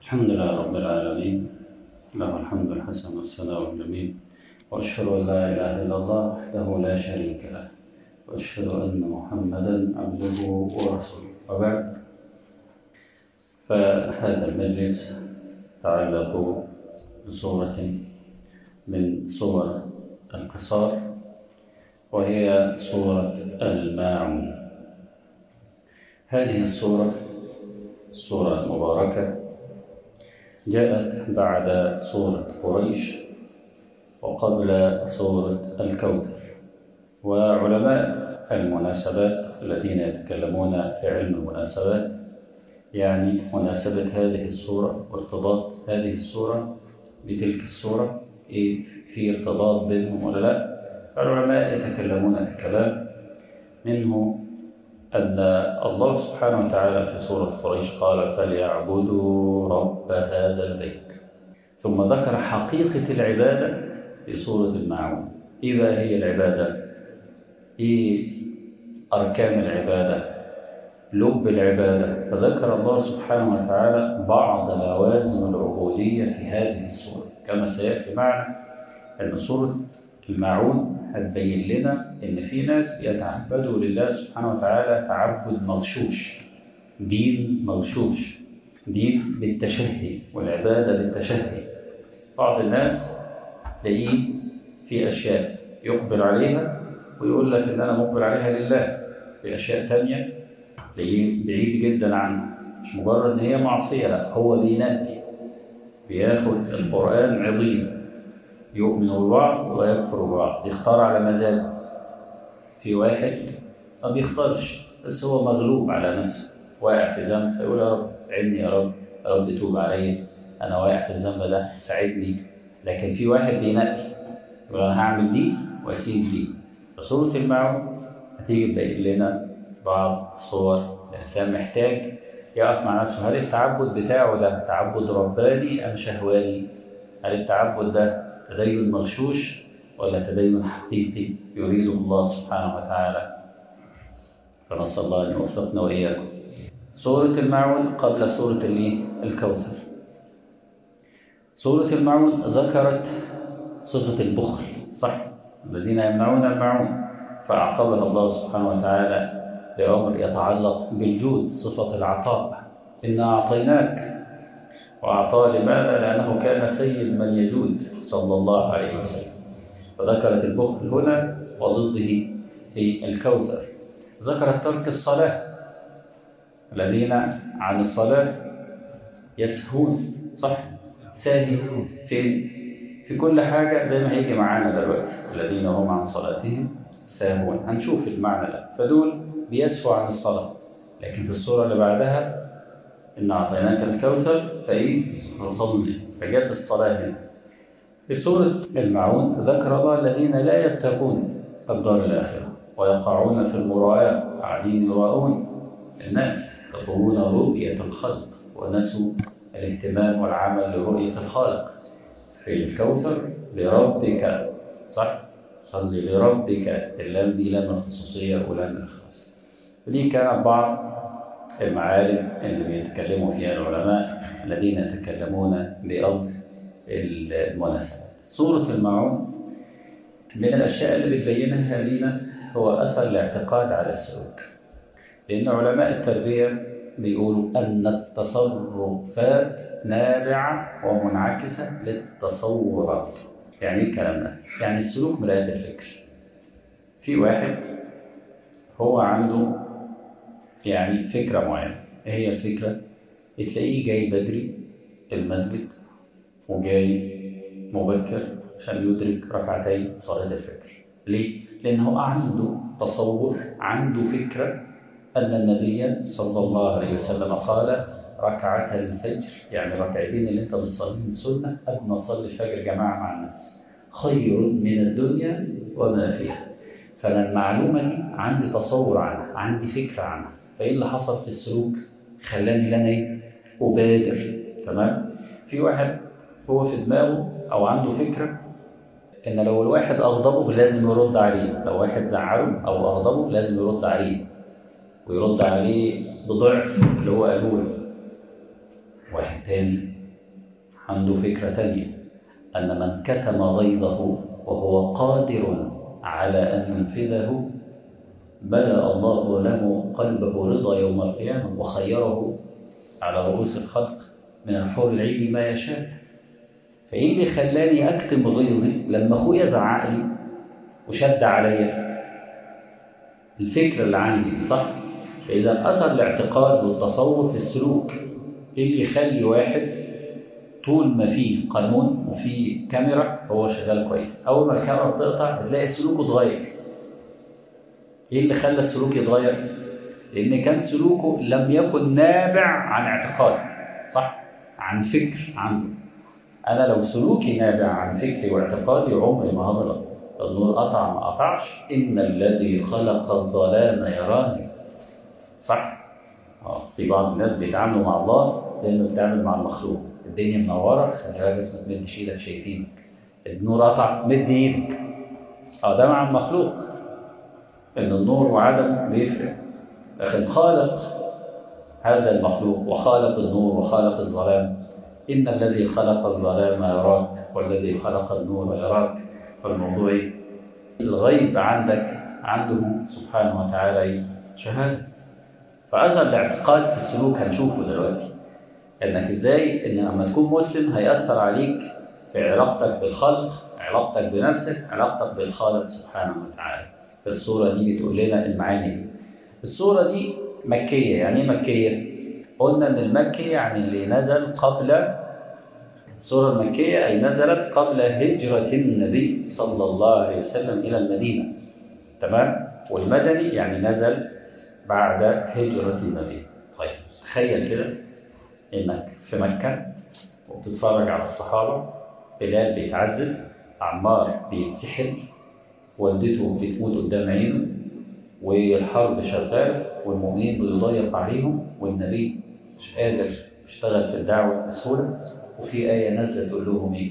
الحمد لله رب العالمين له الحمد الحسن والثناء الجميل وأشهد أن لا إله إلا الله وحده لا شريك له وأشهد أن محمدا عبده ورسوله وبعد فهذا المجلس تعلق بصورة من صور القصار وهي صورة الماعون هذه الصورة الصورة المباركة جاءت بعد صورة قريش وقبل صورة الكوثر وعلماء المناسبات الذين يتكلمون في علم المناسبات يعني مناسبة هذه الصورة وارتباط هذه الصورة بتلك الصورة في ارتباط بينهم ولا لا العلماء يتكلمون الكلام منه أن الله سبحانه وتعالى في سورة قريش قال فليعبدوا رب هذا البيت ثم ذكر حقيقة العبادة في سورة المعون إذا هي العبادة إيه أركان العبادة لب العبادة فذكر الله سبحانه وتعالى بعض لوازم العبودية في هذه السورة كما سيأتي معنا أن سورة المعون هتبين لنا ان في ناس بيتعبدوا لله سبحانه وتعالى تعبد مغشوش دين مغشوش دين بالتشهي والعبادة بالتشهي بعض الناس تلاقيه في أشياء يقبل عليها ويقول لك إن أنا مقبل عليها لله في أشياء تانية تلاقيه بعيد جدا عنها مش مجرد إن هي معصية لا هو بينقي بياخد القرآن عظيم يؤمن ببعض ويكفر ببعض يختار على مزاجه في واحد ما بيختارش بس هو مغلوب على نفسه واقع في ذنب فيقول يا رب عيني يا رب يا رب توب عليا انا واقع في الذنب ده ساعدني لكن في واحد بينقي يقول انا هعمل دي واسيب دي فسورة المعون هتيجي تبين لنا بعض صور الانسان محتاج يقف مع نفسه هل التعبد بتاعه ده تعبد رباني ام شهواني هل التعبد ده تدين مغشوش ولا تدين حقيقي يريده الله سبحانه وتعالى فنسأل الله أن يوفقنا وإياكم سورة المعون قبل سورة الكوثر سورة المعون ذكرت صفة البخل صح الذين يمنعون المعون فأعقبها الله سبحانه وتعالى بأمر يتعلق بالجود صفة العطاء إنا أعطيناك وأعطاه لماذا؟ لأنه كان سيد من يجود صلى الله عليه وسلم فذكرت البخل هنا وضده في الكوثر ذكرت ترك الصلاة الذين عن الصلاة يسهون صح ساهون في في كل حاجة زي ما هيجي معانا دلوقتي الذين هم عن صلاتهم ساهون هنشوف المعنى ده فدول بيسهوا عن الصلاة لكن في الصورة اللي بعدها إن أعطيناك الكوثر فإيه فصلي فجت الصلاة هنا في سورة المعون ذكر الله الذين لا يبتغون الدار الآخرة ويقعون في المراءة قاعدين يراءون الناس يطلبون رؤية الخلق ونسوا الاهتمام والعمل لرؤية الخالق في الكوثر لربك صح صلي لربك اللام دي لام الخصوصية ولام الخاص دي كانت بعض المعالم اللي بيتكلموا فيها العلماء الذين يتكلمون بأمر المناسبات سورة المعون من الأشياء اللي بتبينها لنا هو أثر الاعتقاد على السلوك لأن علماء التربية بيقولوا أن التصرفات نابعة ومنعكسة للتصورات يعني ايه الكلام ده؟ يعني السلوك مراية الفكر في واحد هو عنده يعني فكرة معينة ايه هي الفكرة؟ تلاقيه جاي بدري المسجد وجاي مبكر عشان يدرك ركعتي صلاة الفجر ليه؟ لأنه عنده تصور عنده فكرة أن النبي صلى الله عليه وسلم قال ركعة الفجر يعني ركعتين اللي انت بتصليهم سنة قبل ما تصلي الفجر جماعة مع الناس خير من الدنيا وما فيها فأنا المعلومة دي عندي تصور عنها عندي فكرة عنها فإيه اللي حصل في السلوك خلاني لنا ايه أبادر تمام في واحد هو في دماغه أو عنده فكرة إن لو الواحد أغضبه لازم يرد عليه لو واحد زعله أو أغضبه لازم يرد عليه ويرد عليه بضعف اللي هو قاله له واحد تاني عنده فكرة تانية أن من كتم غيظه وهو قادر على أن ينفذه بلى الله له قلبه رضا يوم القيامة وخيره على رؤوس الخلق من الحور العين ما يشاء فإيه اللي خلاني أكتم غيظي لما أخويا زعق لي وشد عليا الفكرة اللي عندي دي صح؟ فإذا أثر الاعتقاد والتصور في السلوك إيه اللي يخلي واحد طول ما فيه قانون وفيه كاميرا هو شغال كويس أول ما الكاميرا بتقطع بتلاقي سلوكه اتغير إيه اللي خلى السلوك يتغير؟ لأن كان سلوكه لم يكن نابع عن اعتقاد صح؟ عن فكر عنده أنا لو سلوكي نابع عن فكري واعتقادي عمري ما هغلط النور قطع ما قطعش إن الذي خلق الظلام يراني صح؟ اه في بعض الناس بيتعاملوا مع الله لأنه بيتعامل مع المخلوق الدنيا منورة خلي بالك بس ما تمدش ايدك شايفينك النور قطع مد ايدك اه ده مع المخلوق إن النور وعدمه بيفرق لكن خالق هذا المخلوق وخالق النور وخالق الظلام إن الذي خلق الظلام يراك والذي خلق النور يراك فالموضوع إيه؟ الغيب عندك عنده سبحانه وتعالى شهادة فأثر الاعتقاد في السلوك هنشوفه دلوقتي إنك إزاي إن لما تكون مسلم هيأثر عليك في علاقتك بالخلق علاقتك بنفسك علاقتك بالخالق سبحانه وتعالى الصورة دي بتقول لنا المعاني دي الصورة دي مكية يعني ايه مكية؟ قلنا إن المكي يعني اللي نزل قبل السورة المكية أي نزلت قبل هجرة النبي صلى الله عليه وسلم إلى المدينة تمام؟ والمدني يعني نزل بعد هجرة النبي طيب تخيل كده إنك في مكة وبتتفرج على الصحابة بلال بيتعذب عمار بيتسحل والدته بتموت قدام عينه والحرب شغالة والمؤمنين بيضيق عليهم والنبي مش قادر يشتغل في الدعوة بسهولة وفي آية نازلة تقول لهم إيه؟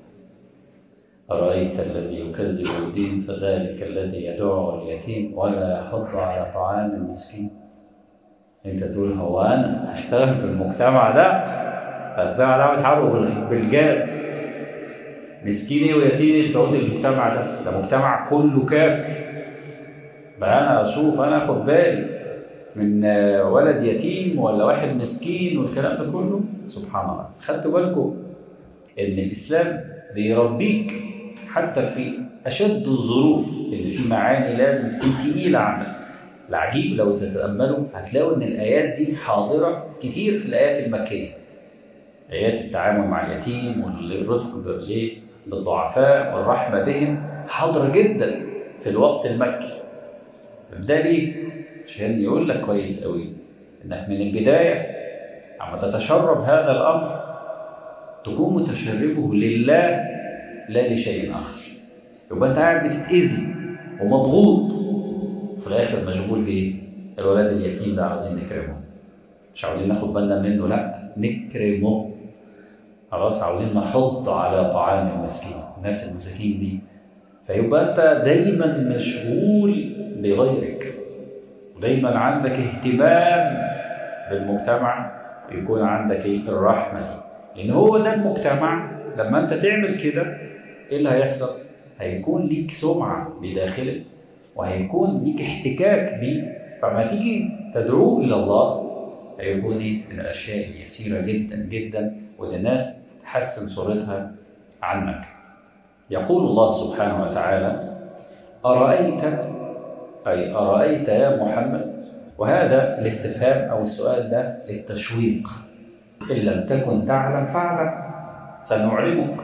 أرأيت الذي يكذب الدين فذلك الذي يدعو اليتيم ولا يحض على طعام المسكين أنت تقول هو أنا هشتغل في المجتمع ده فالمجتمع ده بيتحاربوا بالجاز مسكين ايه ويتيم ايه بتعود المجتمع ده ده مجتمع كله كافر بقى انا اشوف انا اخد بالي من ولد يتيم ولا واحد مسكين والكلام ده كله سبحان الله خدتوا بالكم ان الاسلام بيربيك حتى في اشد الظروف اللي في معاني لازم تكون تقيله عنك العجيب لو تتاملوا هتلاقوا ان الايات دي حاضره كتير في الايات المكيه ايات التعامل مع اليتيم والرفق بالضعفاء والرحمه بهم حاضره جدا في الوقت المكي ده ليه؟ عشان يقول لك كويس قوي انك من البدايه اما تتشرب هذا الامر تكون متشربه لله لا لشيء اخر يبقى انت قاعد بتتاذي ومضغوط في الاخر مشغول بايه؟ الولاد اليتيم ده عاوزين نكرمه مش عاوزين ناخد بالنا منه لا نكرمه خلاص عاوزين نحض على طعام المسكين الناس المساكين دي فيبقى انت دايما مشغول بغيرك دايما عندك اهتمام بالمجتمع يكون عندك ايه الرحمه دي لان هو ده المجتمع لما انت تعمل كده ايه اللي هيحصل هيكون ليك سمعه بداخلك وهيكون ليك احتكاك بيه فما تيجي تدعوه الى الله هيكون ايه من الاشياء اليسيره جدا جدا واللي الناس تحسن صورتها عنك يقول الله سبحانه وتعالى أرأيت أي أرأيت يا محمد وهذا الاستفهام أو السؤال ده للتشويق إن لم تكن تعلم فاعلم سنعلمك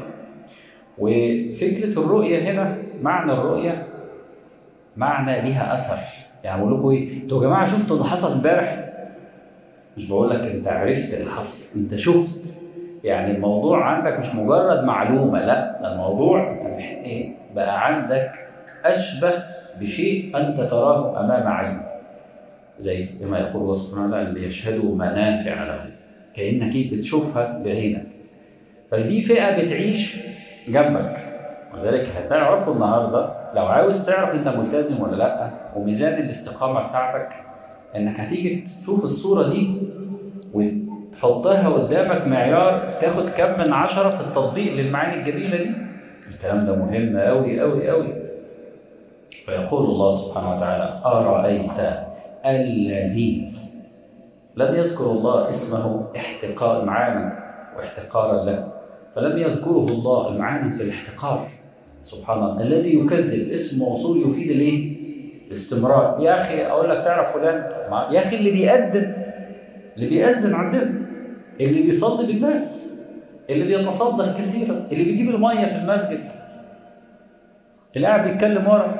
وفكرة الرؤية هنا معنى الرؤية معنى ليها أثر يعني بقول لكم إيه أنتوا يا جماعة شفتوا اللي حصل امبارح مش بقول لك أنت عرفت اللي حصل أنت شفت يعني الموضوع عندك مش مجرد معلومة لا ده الموضوع أنت إيه بقى عندك أشبه بشيء أنت تراه أمام عينك زي كما يقول الله سبحانه وتعالى اللي يشهدوا منافع له كأنك إيه بتشوفها بعينك فدي فئة بتعيش جنبك ولذلك هتعرفوا النهاردة لو عاوز تعرف أنت ملتزم ولا لأ وميزان الاستقامة بتاعتك إنك هتيجي تشوف الصورة دي تحطها قدامك معيار تاخد كم من عشرة في التطبيق للمعاني الجميلة دي الكلام ده مهم أوي أوي أوي فيقول الله سبحانه وتعالى أرأيت الذي لم يذكر الله اسمه احتقار معانا واحتقارا له فلم يذكره الله المعاني في الاحتقار سبحان الله الذي يكذب اسم موصول يفيد الايه الاستمرار يا اخي اقول لك تعرف فلان يا اخي اللي بيأذن اللي بيأذن عندنا اللي بيصلي بالناس اللي بيتصدق كثيرا اللي بيجيب الميه في المسجد اللي قاعد بيتكلم ورا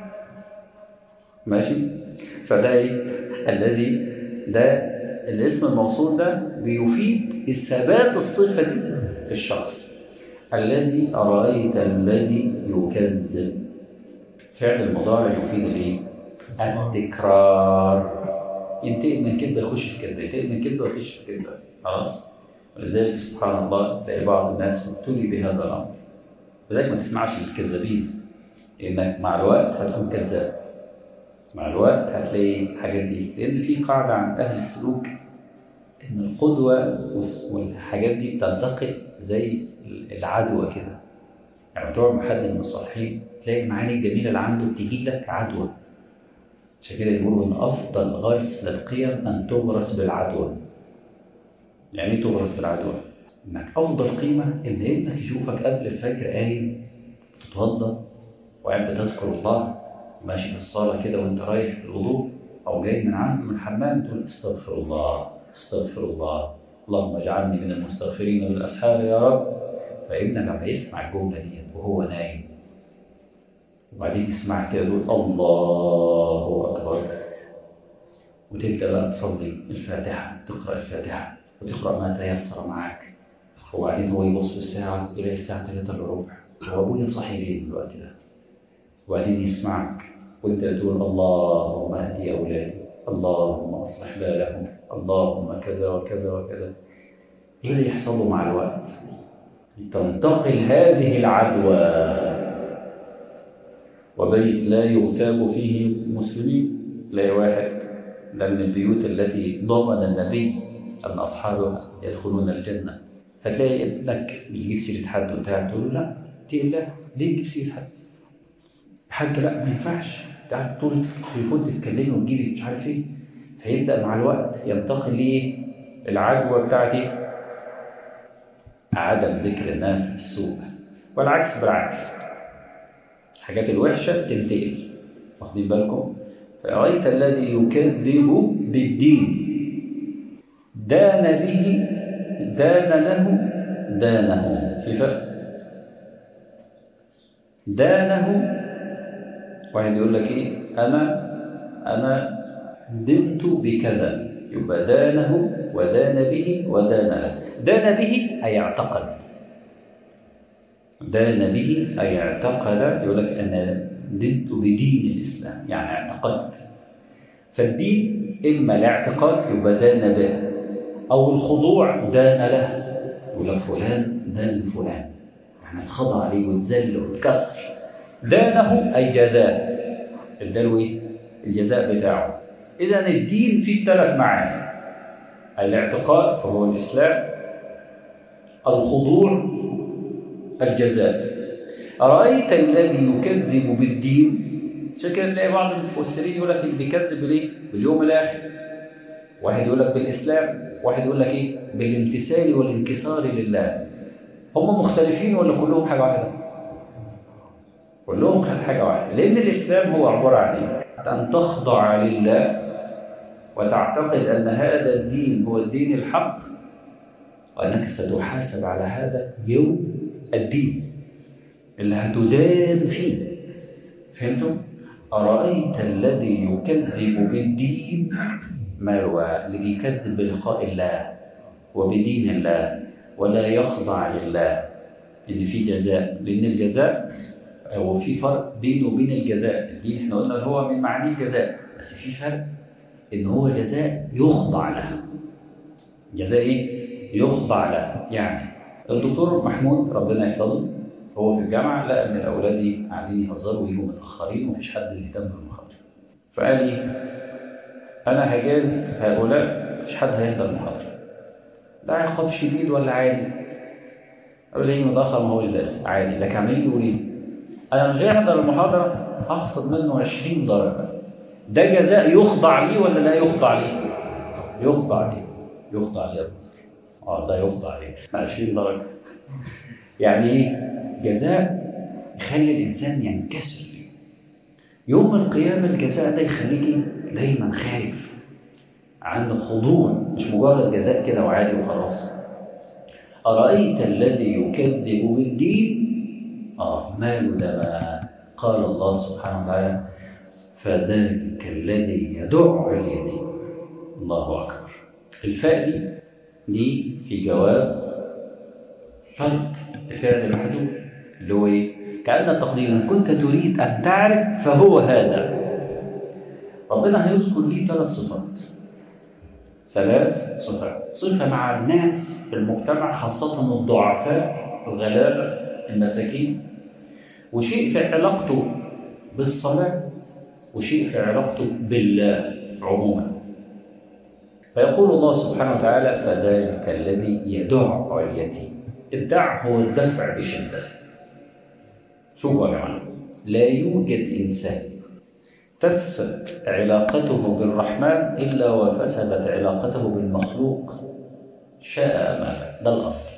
ماشي فده ايه الذي ده الاسم الموصول ده بيفيد الثبات الصفه دي في الشخص الذي أرأيت الذي يكذب فعل المضارع يفيد الايه التكرار ينتقل من كذبه يخش في كذبه ينتقل من كذبه يخش في كذبه خلاص ولذلك سبحان الله تلاقي بعض الناس ابتلي بهذا الامر لذلك ما تسمعش للكذابين لانك مع الوقت هتكون كذاب مع الوقت هتلاقي الحاجات دي لان في قاعده عند اهل السلوك ان القدوه والحاجات دي بتنتقل زي العدوى كده يعني تقعد مع حد من الصالحين تلاقي المعاني الجميله اللي عنده بتجي لك عدوى عشان كده يقولوا ان افضل غرس للقيم ان تغرس بالعدوى يعني ايه تغرس بالعدوى انك افضل قيمه ان ابنك يشوفك قبل الفجر قايم تتوضا وقاعد بتذكر الله ماشي في الصاله كده وانت رايح الوضوء او جاي من عنده من الحمام تقول استغفر الله استغفر الله اللهم اجعلني من المستغفرين بالاسحار يا رب فابنك لما يسمع الجمله ديت وهو نايم وبعدين تسمع كده تقول الله اكبر وتبدا بقى تصلي الفاتحه تقرا الفاتحه وتقرا ما تيسر معاك وبعدين هو يبص في الساعه يلاقي الساعه 3 الا ربع هو ابويا صاحي ليه في الوقت ده وبعدين يسمعك وانت تقول اللهم اهدي اولادي اللهم اصلح بالهم اللهم كذا وكذا وكذا ايه اللي يحصل له مع الوقت تنتقل هذه العدوى وبيت لا يغتاب فيه المسلمين تلاقي واحد ده من البيوت التي ضمن النبي أن أصحابه يدخلون الجنة فتلاقي ابنك بيجيب سيرة حد وبتاع تقول له لا اتقي الله ليه تجيب سيرة حد؟ حد لا ما ينفعش قاعد طول التليفون تتكلمي وتجيبي مش عارف ايه فيبدأ مع الوقت ينتقل ليه العدوى بتاعتي عدم ذكر الناس السوء والعكس بالعكس الحاجات الوحشة تنتقل واخدين بالكم فرأيت الذي يكذب بالدين دان به دان له دانه في فرق دانه واحد يقول لك ايه انا انا دنت بكذا يبقى دانه ودان به ودان له دان به أي اعتقد دان به أي اعتقد يقول لك أنا دنت بدين الإسلام يعني اعتقدت فالدين إما الاعتقاد يبقى دان به أو الخضوع دان له يقول لك فلان دان فلان يعني اتخضع عليه واتذل واتكسر دانه أي جزاء اداله ايه؟ الجزاء بتاعه إذا الدين فيه ثلاث معاني الاعتقاد وهو الإسلام الخضوع الجزاء أرأيت الذي يكذب بالدين عشان كده تلاقي بعض المفسرين يقول لك اللي بيكذب بالايه؟ باليوم الآخر واحد يقول لك بالإسلام واحد يقول لك إيه؟ بالامتثال والانكسار لله هم مختلفين ولا كلهم حاجة واحدة؟ كلهم حاجة واحدة لأن الإسلام هو عبارة عن إيه؟ أن تخضع لله وتعتقد أن هذا الدين هو الدين الحق وأنك ستحاسب على هذا يوم الدين اللي هتدان فيه فهمتم؟ أرأيت الذي يكذب بالدين ما هو اللي بيكذب بلقاء الله وبدين الله ولا يخضع لله إن في جزاء لأن الجزاء هو في فرق بينه وبين الجزاء الدين احنا قلنا هو من معاني الجزاء بس في فرق إن هو جزاء يخضع له جزاء إيه؟ يخضع له يعني الدكتور محمود ربنا يحفظه هو في الجامعة لقى إن الأولاد قاعدين يهزروا ويجوا متأخرين ومفيش حد يهتم بالمحاضرة فقال لي أنا هجاز هؤلاء مفيش حد هيحضر المحاضرة ده عقاب شديد ولا عادي اقول لي متاخر ما هوش داخل عادي لكن عمال يقول ايه انا مش جاي احضر المحاضره هخصم منه 20 درجه ده جزاء يخضع لي ولا لا يخضع لي يخضع لي يخضع لي يا اه ده يخضع لي 20 درجه يعني ايه جزاء يخلي الانسان ينكسر يوم القيامه الجزاء ده يخليك دايما خايف عن خضوع مش مجرد جزاء كده وعادي وخلاص أرأيت الذي يكذب بالدين آه ماله ده ما قال الله سبحانه وتعالى فذلك الذي يدع اليتيم الله أكبر الفاء دي دي في جواب شرط فعل محذوف اللي هو ايه؟ كأن التقدير إن كنت تريد أن تعرف فهو هذا ربنا هيذكر ليه ثلاث صفات ثلاث صفات صفة مع الناس في المجتمع خاصة الضعفاء الغلابة المساكين وشيء في علاقته بالصلاة وشيء في علاقته بالله عموما فيقول الله سبحانه وتعالى فذلك الذي يدع اليتيم الدع هو الدفع بشدة شوفوا يا جماعة لا يوجد إنسان تفسد علاقته بالرحمن إلا وفسدت علاقته بالمخلوق شاء أمامه ده الأصل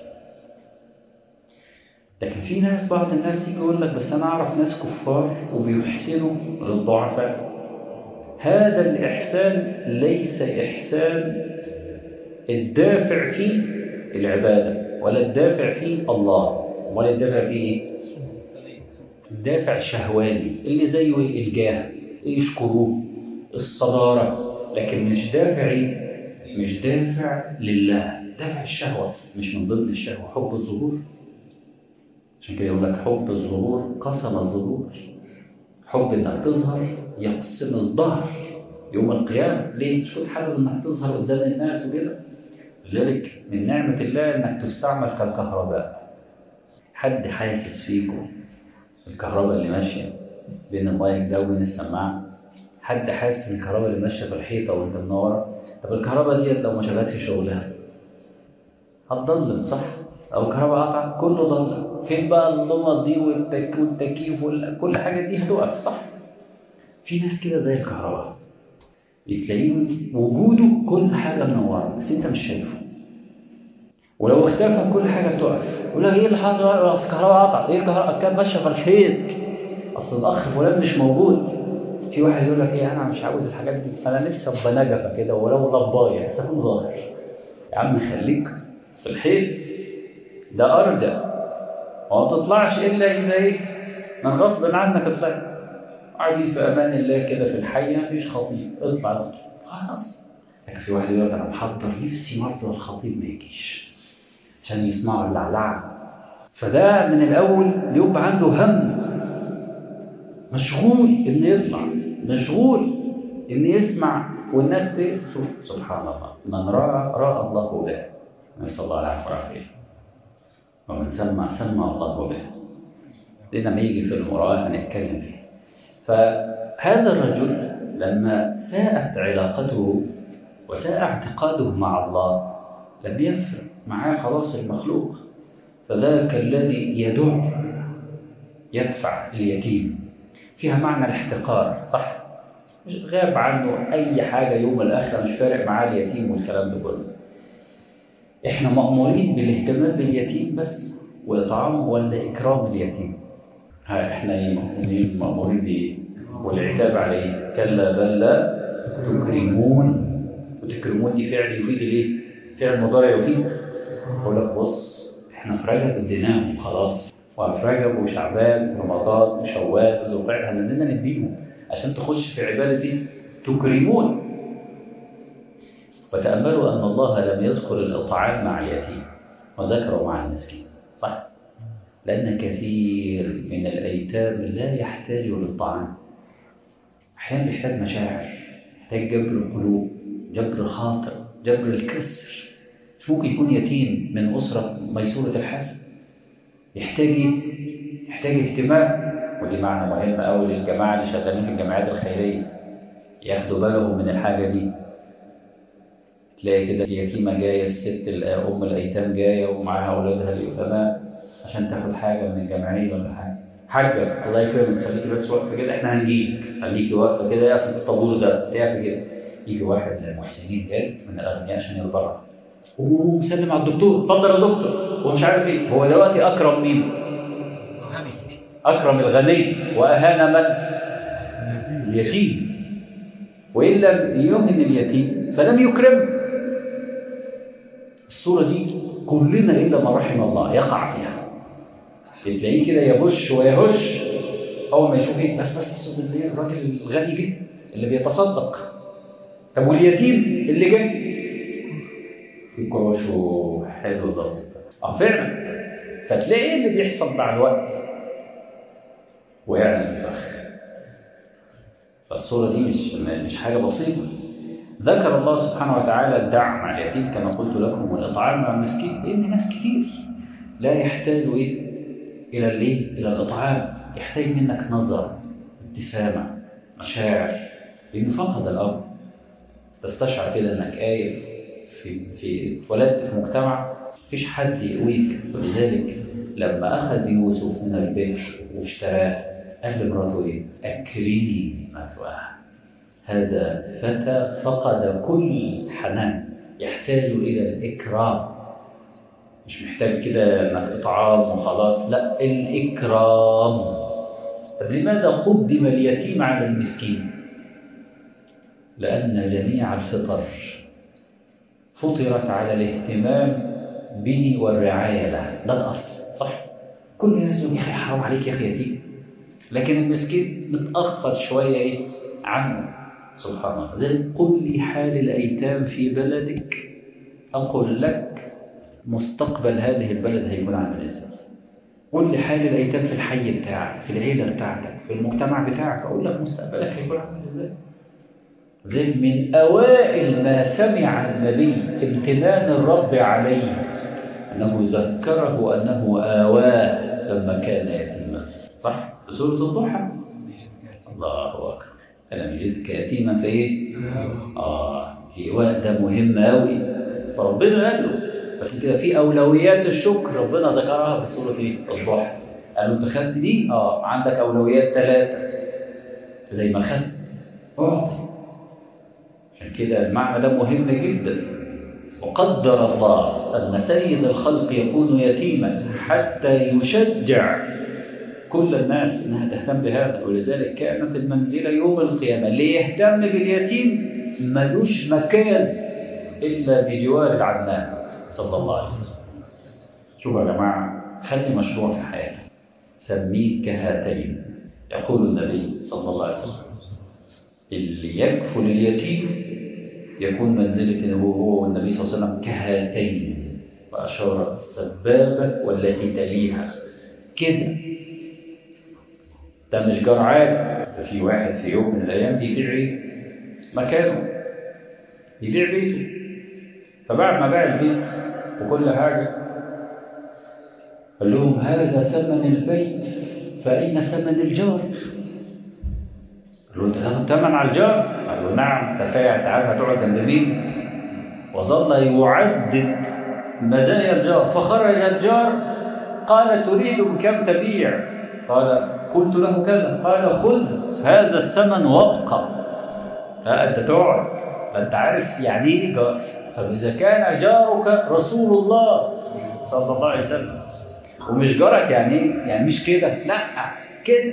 لكن في ناس بعض الناس يجي يقول لك بس أنا أعرف ناس كفار وبيحسنوا للضعفاء هذا الإحسان ليس إحسان الدافع فيه العبادة ولا الدافع فيه الله ولا الدافع فيه إيه؟ الدافع الشهواني اللي زيه الجاه يشكروه الصدارة لكن مش دافع إيه؟ مش دافع لله دافع الشهوة مش من ضمن الشهوة حب الظهور عشان كده يقول لك حب الظهور قسم الظهور حب انك تظهر يقسم الظهر يوم القيامة ليه؟ مش كنت حابب انك تظهر قدام الناس وكده لذلك من نعمة الله انك تستعمل كالكهرباء حد حاسس فيكم الكهرباء اللي ماشية بين المايك ده وبين السماعة حد حاسس ان الكهرباء اللي ماشية في الحيطة وانت منورة طب الكهرباء ديت لو ما شغلتش شغلها هتضلم صح؟ او الكهرباء قطعت كله ضل فين بقى اللمض دي والتك والتكييف وكل حاجة دي هتقف صح؟ في ناس كده زي الكهرباء تلاقيه وجوده كل حاجة منورة بس انت مش شايفه ولو اختفى كل حاجة بتقف يقول لك ايه اللي حصل الكهرباء قطع ايه الكهرباء كان ماشية في الحيط اصل الاخ فلان مش موجود في واحد يقول لك ايه انا مش عاوز الحاجات دي انا نفسي ابقى نجفه كده ولو لبايه بس اكون ظاهر يا عم خليك في الحيط ده ارجى وما تطلعش الا اذا ايه من غصب عنك طلعت قاعدين في امان الله كده في الحي مفيش خطيب اطلع خلاص لكن في واحد يقول لك انا محضر نفسي مرضى الخطيب ما يجيش عشان يسمعوا اللعلعه فده من الاول بيبقى عنده هم مشغول ان يطلع مشغول ان يسمع والناس تشوف سبحان الله من راى راى الله به نسال الله العافيه والعافيه ومن سمع سمع الله به لما يجي في المراه هنتكلم فيه فهذا الرجل لما ساءت علاقته وساء اعتقاده مع الله لم يفرق معاه خلاص المخلوق فذاك الذي يدع يدفع اليتيم فيها معنى الاحتقار صح مش غاب عنه اي حاجه يوم الاخره مش فارق معاه اليتيم والكلام ده كله احنا مامورين بالاهتمام باليتيم بس واطعامه ولا اكرام اليتيم ها احنا ايه مامورين بايه والعتاب عليه كلا بل لا تكرمون وتكرمون دي فعل يفيد الايه فعل مضارع يفيد يقول لك بص احنا في رجب اديناهم خلاص وفي رجب وشعبان ورمضان وشوال وذو القعده هننا نديهم عشان تخش في عباده تكرمون وتاملوا ان الله لم يذكر الاطعام مع اليتيم وذكره مع المسكين صح لان كثير من الايتام لا يحتاج للطعام احيانا بيحتاج مشاعر يحتاج جبر القلوب جبر خاطر جبر الكسر مش ممكن يكون يتيم من اسره ميسوره الحال يحتاج ايه؟ يحتاج اهتمام ودي معنى مهم قوي للجماعه اللي شغالين في الجمعيات الخيريه ياخدوا بالهم من الحاجه دي تلاقي كده اليتيمة جاية الست ال- أم الأيتام جاية ومعاها أولادها اليتامى عشان تاخد حاجة من الجمعية ولا حاجة حاجة الله يكرمك خليكي بس واقفة كده احنا هنجيب خليكي واقفة كده اقفي في الطابور ده اقفي كده يجي واحد من المحسنين جاي من الأغنياء عشان يتبرع ومسلم على الدكتور اتفضل يا دكتور ومش عارف ايه هو دلوقتي أكرم مين؟ أكرم الغني وأهان من؟ اليتيم وإن لم يهن اليتيم فلم يكرم الصورة دي كلنا إلا ما رحم الله يقع فيها تلاقيه كده يبش ويهش أول ما يشوف إيه بس بس بس اللي الراجل الغني جه اللي بيتصدق طب واليتيم اللي جه يكرشه حلو ظبط اه فعلا فتلاقي ايه اللي بيحصل مع الوقت وقعنا في الفخ فالصورة دي مش مش حاجة بسيطة ذكر الله سبحانه وتعالى الدعم على اليتيم كما قلت لكم والإطعام مع المسكين لأن ناس كتير لا يحتاج إيه إلى الإيه إلى الإطعام يحتاج منك نظر ابتسامة مشاعر لأنه فقد الأمر تستشعر كده إنك قايل في في اتولدت في مجتمع مفيش حد يقويك ولذلك لما أخذ يوسف من البئر واشتراه قال لمراته إيه؟ أكرمي مثواه هذا فتى فقد كل حنان يحتاج إلى الإكرام مش محتاج كده انك اطعام وخلاص لا الاكرام طب لماذا قدم اليتيم على المسكين لان جميع الفطر فطرت على الاهتمام به والرعايه له ده الاصل صح كل الناس يقول يا اخي حرام عليك يا اخي يتيم لكن المسكين متاخر شويه ايه عنه سبحان الله لذلك قل لي حال الايتام في بلدك اقول لك مستقبل هذه البلد هيكون عامل ازاي قول لي حال الايتام في الحي بتاعك في العيله بتاعتك في المجتمع بتاعك اقول لك مستقبلك هيكون عامل ازاي غير من اوائل ما سمع النبي امتنان الرب عليه انه ذكره انه اواه لما كان يتيما صح في سوره الضحى الله اكبر انا يجدك يتيما في ايه اه ايواء ده مهم قوي فربنا قال له عشان كده في اولويات الشكر ربنا ذكرها في سوره ايه الضحى قال له انت خدت دي اه عندك اولويات ثلاثه زي ما خدت اعطي عشان كده المعنى ده مهم جدا وقدر الله ان سيد الخلق يكون يتيما حتى يشجع كل الناس انها تهتم بهذا ولذلك كانت المنزله يوم القيامه اللي يهتم باليتيم ملوش مكان الا بجوار العدنان صلى الله عليه وسلم شوفوا يا جماعة خلي مشروع في حياتك سميه كهاتين يقول النبي صلى الله عليه وسلم اللي يكفل اليتيم يكون منزلة هو هو والنبي صلى الله عليه وسلم كهاتين وأشار السبابة والتي تليها كده ده مش جار عادي ده في واحد في يوم من الأيام بيبيع إيه؟ مكانه يبيع بيته فبعد ما باع البيت وكل حاجة قال لهم هذا ثمن البيت فأين ثمن الجار؟ قالوا انت تاخد ثمن على الجار؟ قالوا نعم تفاعل تعال هتقعد جنب مين؟ وظل يعدد مزايا الجار فخرج الجار قال تريد بكم تبيع؟ قال قلت له كذا قال خذ هذا الثمن وابقى لا انت تقعد انت عارف يعني ايه جار فإذا كان جارك رسول الله صلى الله عليه وسلم ومش جارك يعني ايه؟ يعني مش كده لا كده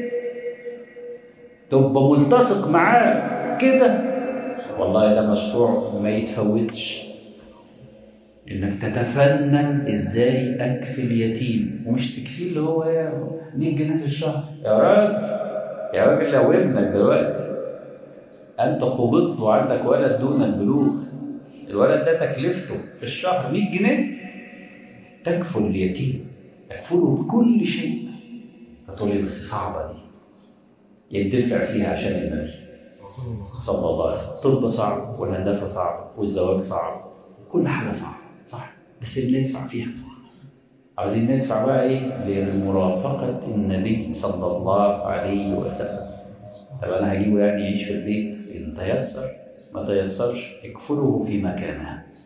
تبقى ملتصق معاه كده والله ده مشروع ما يتفوتش انك تتفنن ازاي اكفل يتيم ومش تكفيه اللي هو يا 100 جنيه في الشهر يا راجل يا راجل لو ابنك دلوقتي انت قبضت وعندك ولد دون البلوغ الولد ده تكلفته في الشهر 100 جنيه تكفل اليتيم تكفله بكل شيء فتقول لي بس صعبه دي يدفع فيها عشان النبي صلى الله عليه وسلم الطب صعب والهندسه صعب والزواج صعب كل حاجه صعبه صح بس بندفع فيها عايزين ندفع بقى ايه لمرافقه النبي صلى الله عليه وسلم طب انا هجيبه يعني يعيش في البيت ان تيسر ما تيسرش اكفله في مكانها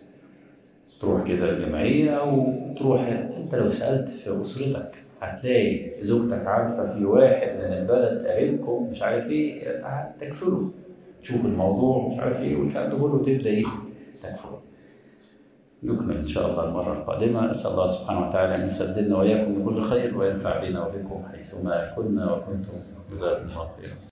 تروح كده الجمعية أو تروح أنت لو سألت في أسرتك هتلاقي زوجتك عارفة في واحد من البلد قريبكم مش عارف إيه تكفله تشوف الموضوع مش عارف إيه والكلام ده كله تبدأ إيه تكفله نكمل إن شاء الله المرة القادمة أسأل الله سبحانه وتعالى أن يسددنا وإياكم بكل خير وينفع بنا وبكم حيثما كنا وكنتم جزاكم الله خيرا